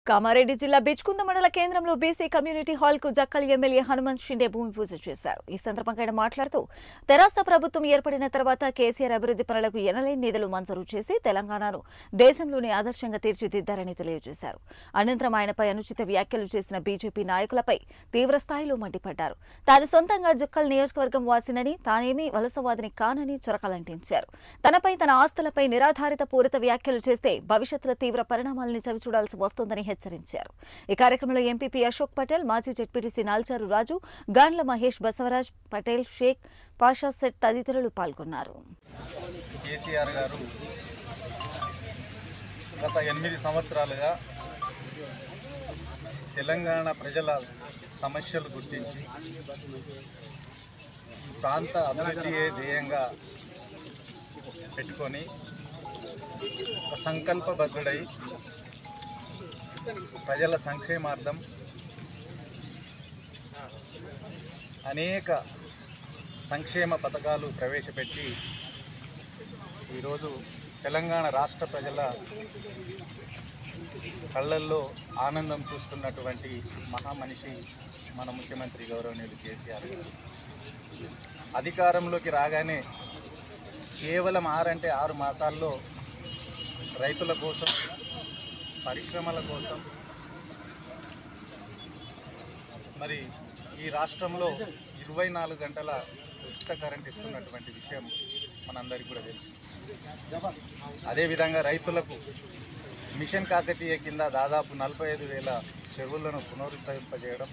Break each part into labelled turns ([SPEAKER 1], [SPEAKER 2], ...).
[SPEAKER 1] కామారెడ్డి జిల్లా బిచ్కుంద మండల కేంద్రంలో బీసీ కమ్యూనిటీ హాల్ కు జక్కల్ ఎమ్మెల్యే హనుమంత్ షిండే భూమి పూజ చేశారు ఈ సందర్భంగా ఆయన మాట్లాడుతూ తెరాస ప్రభుత్వం ఏర్పడిన తర్వాత కేసీఆర్ అభివృద్ధి పనులకు ఎనలేని నిధులు మంజూరు చేసి తెలంగాణను దేశంలోనే ఆదర్శంగా తీర్చిదిద్దారని తెలియజేశారు అనంతరం ఆయనపై అనుచిత వ్యాఖ్యలు చేసిన బీజేపీ నాయకులపై తీవ్రస్థాయిలో మండిపడ్డారు తాను సొంతంగా జుక్కల్ నియోజకవర్గం వాసినని తానేమీ వలసవాదిని కానని చొరకలంటించారు తనపై తన ఆస్తులపై నిరాధారిత పూరిత వ్యాఖ్యలు చేస్తే భవిష్యత్తులో తీవ్ర పరిణామాలని చవిచూడాల్సి వస్తోందని హెచ్చరించారు ఈ కార్యక్రమంలో ఎంపీపీ అశోక్ పటేల్ మాజీ జెడ్పీటీసీ నాల్చారు రాజు గాండ్ల మహేష్ బసవరాజ్ పటేల్ షేక్ పాషా సెట్ తదితరులు పాల్గొన్నారు
[SPEAKER 2] కేసీఆర్ గారు గత ఎనిమిది సంవత్సరాలుగా తెలంగాణ ప్రజల సమస్యలు గుర్తించి ప్రాంత అభివృద్ధియే ధ్యేయంగా పెట్టుకొని ఒక సంకల్పబద్ధుడై ప్రజల సంక్షేమార్థం అనేక సంక్షేమ పథకాలు ప్రవేశపెట్టి ఈరోజు తెలంగాణ రాష్ట్ర ప్రజల కళ్ళల్లో ఆనందం చూస్తున్నటువంటి మహామనిషి మన ముఖ్యమంత్రి గౌరవనీయులు కేసీఆర్ గారు అధికారంలోకి రాగానే కేవలం ఆరంటే ఆరు మాసాల్లో రైతుల కోసం పరిశ్రమల కోసం మరి ఈ రాష్ట్రంలో ఇరవై నాలుగు గంటల ఉచిత కరెంట్ ఇస్తున్నటువంటి విషయం మనందరికీ కూడా తెలుసు అదేవిధంగా రైతులకు మిషన్ కాకతీయ కింద దాదాపు నలభై ఐదు వేల చెరువులను పునరుద్ధరింపజేయడం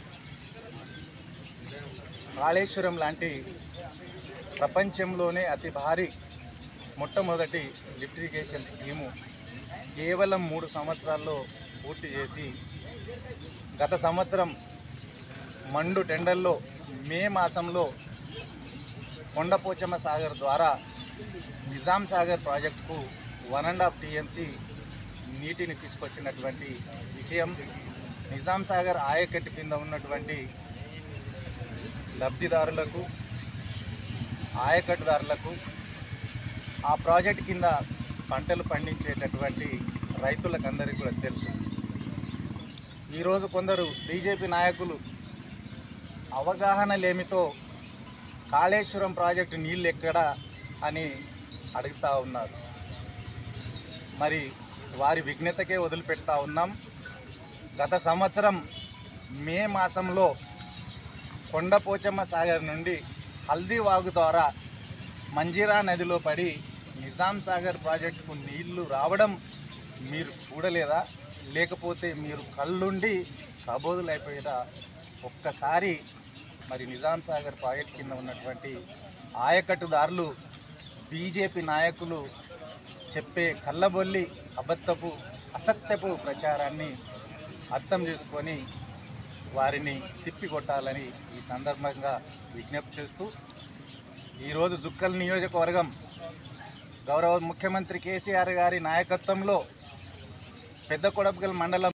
[SPEAKER 2] కాళేశ్వరం లాంటి ప్రపంచంలోనే అతి భారీ మొట్టమొదటి లిఫ్ట్ ఇరిగేషన్ స్కీము కేవలం మూడు సంవత్సరాల్లో పూర్తి చేసి గత సంవత్సరం మండు టెండర్లో మే మాసంలో కొండపోచమ్మ సాగర్ ద్వారా నిజాం సాగర్ ప్రాజెక్టుకు వన్ అండ్ హాఫ్ టీఎంసీ నీటిని తీసుకొచ్చినటువంటి విషయం నిజాం సాగర్ ఆయకట్టు కింద ఉన్నటువంటి లబ్ధిదారులకు ఆయకట్టుదారులకు ఆ ప్రాజెక్ట్ కింద పంటలు పండించేటటువంటి రైతులకు అందరికీ కూడా తెలుసు ఈరోజు కొందరు బీజేపీ నాయకులు అవగాహన లేమితో కాళేశ్వరం ప్రాజెక్టు నీళ్ళు ఎక్కడా అని అడుగుతూ ఉన్నారు మరి వారి విఘ్నతకే వదిలిపెడతా ఉన్నాం గత సంవత్సరం మే మాసంలో కొండపోచమ్మ సాగర్ నుండి హల్దీ వాగు ద్వారా మంజీరా నదిలో పడి నిజాం సాగర్ ప్రాజెక్టుకు నీళ్లు రావడం మీరు చూడలేదా లేకపోతే మీరు కళ్ళుండి కబోదులైపోయేదా ఒక్కసారి మరి నిజాం సాగర్ ప్రాజెక్ట్ కింద ఉన్నటువంటి ఆయకట్టుదారులు బీజేపీ నాయకులు చెప్పే కళ్ళబొల్లి అబద్ధపు అసత్యపు ప్రచారాన్ని అర్థం చేసుకొని వారిని తిప్పికొట్టాలని ఈ సందర్భంగా విజ్ఞప్తి చేస్తూ ఈరోజు జుక్కల్ నియోజకవర్గం గౌరవ ముఖ్యమంత్రి కేసీఆర్ గారి నాయకత్వంలో పెద్ద కొడపగల్ మండలం